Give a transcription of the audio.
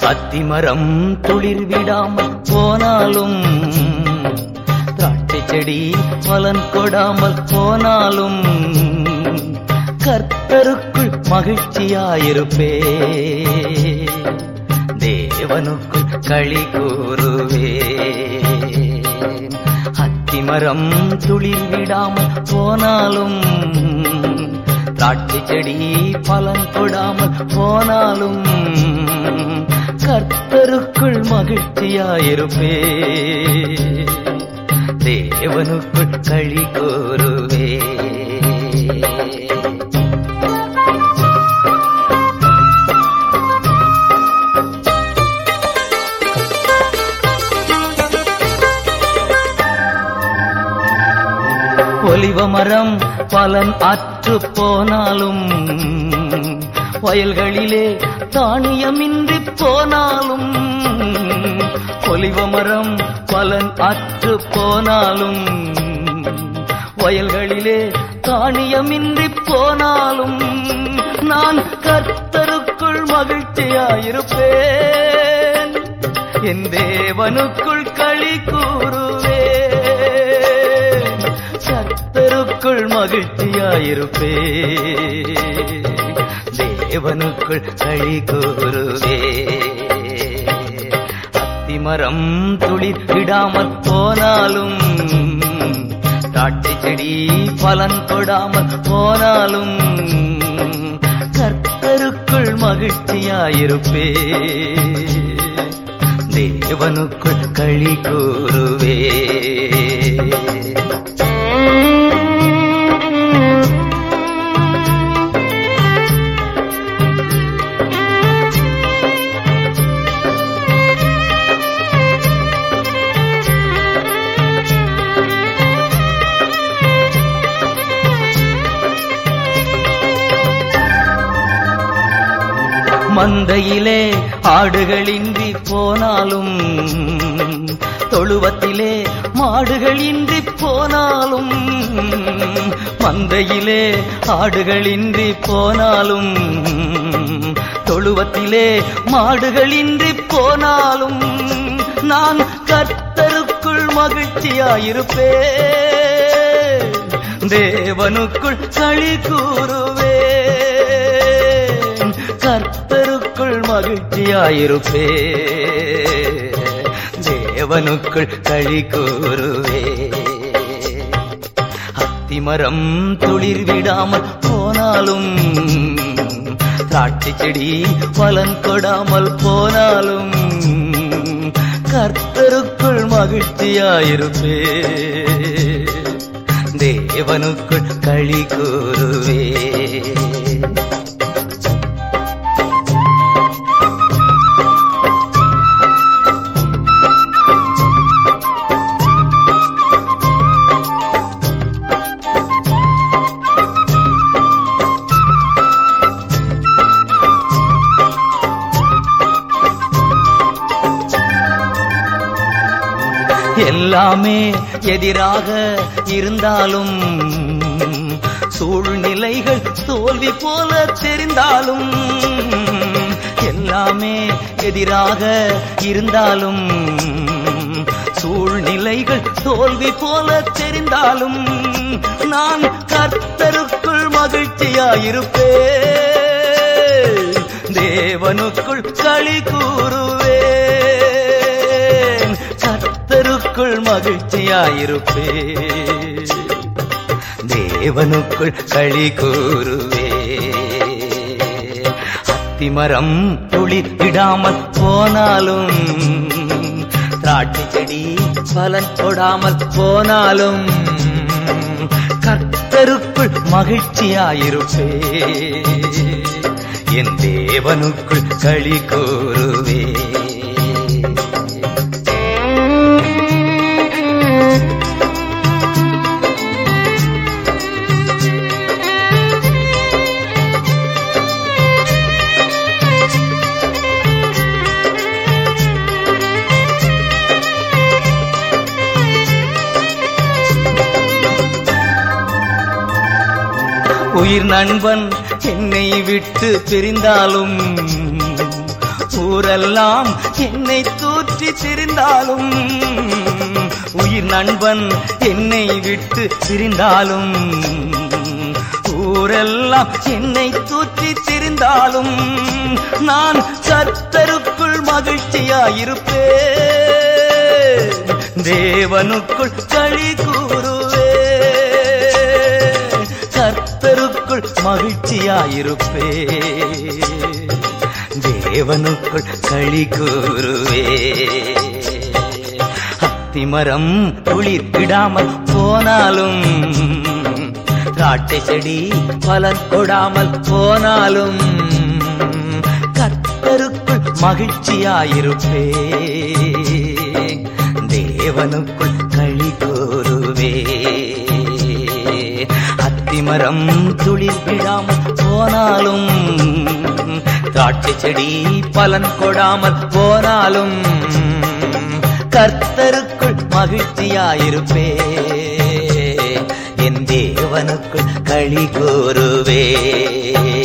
அத்திமரம் துளிர் விடாமல் போனாலும் திராட்சை செடி பலன் கொடாமல் போனாலும் கர்த்தருக்குள் மகிழ்ச்சியாயிருப்பே தேவனுக்குள் களி கூறுவே அத்திமரம் துளிர் விடாமல் போனாலும் திராட்சை செடி பலன் கொடாமல் போனாலும் கர்த்தருக்குள் மகிழ்ச்சியாயிருப்பே தேவனுக்குள் களி கூறுவே ஒலிவ மரம் பலன் அற்று போனாலும் வயல்களிலே தானியமின்றி போனாலும் ஒலிவ மரம் பலன் அற்று போனாலும் வயல்களிலே தானியமின்றி போனாலும் நான் கர்த்தருக்குள் மகிழ்ச்சியாயிருப்பேன் என் தேவனுக்குள் களி கூறுவேன் கர்த்தருக்குள் மகிழ்ச்சியாயிருப்பே தேவனுக்குள் களி கூறுவே அத்திமரம் துளிர் விடாமல் போனாலும் காட்டு செடி பலன் கொடாமல் போனாலும் கர்த்தருக்குள் மகிழ்ச்சியாயிருப்பே தேவனுக்குள் களி கூறுவே மந்தையிலே ஆடுகளின்றி போனாலும் தொழுவத்திலே மாடுகளின்றி போனாலும் மந்தையிலே ஆடுகளின்றி போனாலும் தொழுவத்திலே மாடுகளின்றி போனாலும் நான் கர்த்தருக்குள் மகிழ்ச்சியாயிருப்பேன் தேவனுக்குள் களி கூறுவேன் கர்த்தருக்குள் மகிழ்ச்சியாயிருப்பே தேவனுக்குள் களி கூறுவே அத்திமரம் துளிர் விடாமல் போனாலும் திராட்சை செடி பலன் கொடாமல் போனாலும் கர்த்தருக்குள் மகிழ்ச்சியாயிருப்பே தேவனுக்குள் களி கூறுவே எல்லாமே எதிராக இருந்தாலும் சூழ்நிலைகள் தோல்வி போல தெரிந்தாலும் எல்லாமே எதிராக இருந்தாலும் சூழ்நிலைகள் தோல்வி போல தெரிந்தாலும் நான் கர்த்தருக்குள் மகிழ்ச்சியாயிருப்பேன் தேவனுக்குள் களி கூறுவேன் கர்த்தருக்குள் மகிழ்ச்சியாயிருப்பே தேவனுக்குள் களி கூறுவே அத்திமரம் துளிர் விடாமல் போனாலும் திராட்சை செடி பலன் கொடாமல் போனாலும் கர்த்தருக்குள் மகிழ்ச்சியாயிருப்பே என் தேவனுக்குள் களி கூறுவே உயிர் நண்பன் என்னை விட்டு பிரிந்தாலும் ஊரெல்லாம் என்னை தூற்றி திரிந்தாலும் உயிர் நண்பன் என்னை விட்டு பிரிந்தாலும் ஊரெல்லாம் என்னை தூற்றி திரிந்தாலும் நான் கர்த்தருக்குள் மகிழ்ச்சியாயிருப்பேன் தேவனுக்குள் களி கூறுவே கர்த்தருக்குள் மகிழ்ச்சியாயிருப்பே தேவனுக்குள் களி கூறுவே அத்திமரம் குளிர் விடாமல் போனாலும் திராட்சை செடி பலன் கொடாமல் போனாலும் கர்த்தருக்குள் மகிழ்ச்சியாயிருப்பே தேவனுக்குள் களி கூறுவே அத்திமரம் துளிர் விடாமல் போனாலும் திராட்சை செடி பலன் கொடாமல் போனாலும் கர்த்தருக்குள் மகிழ்ச்சியாயிருப்பே என் தேவனுக்குள் களி கூறுவே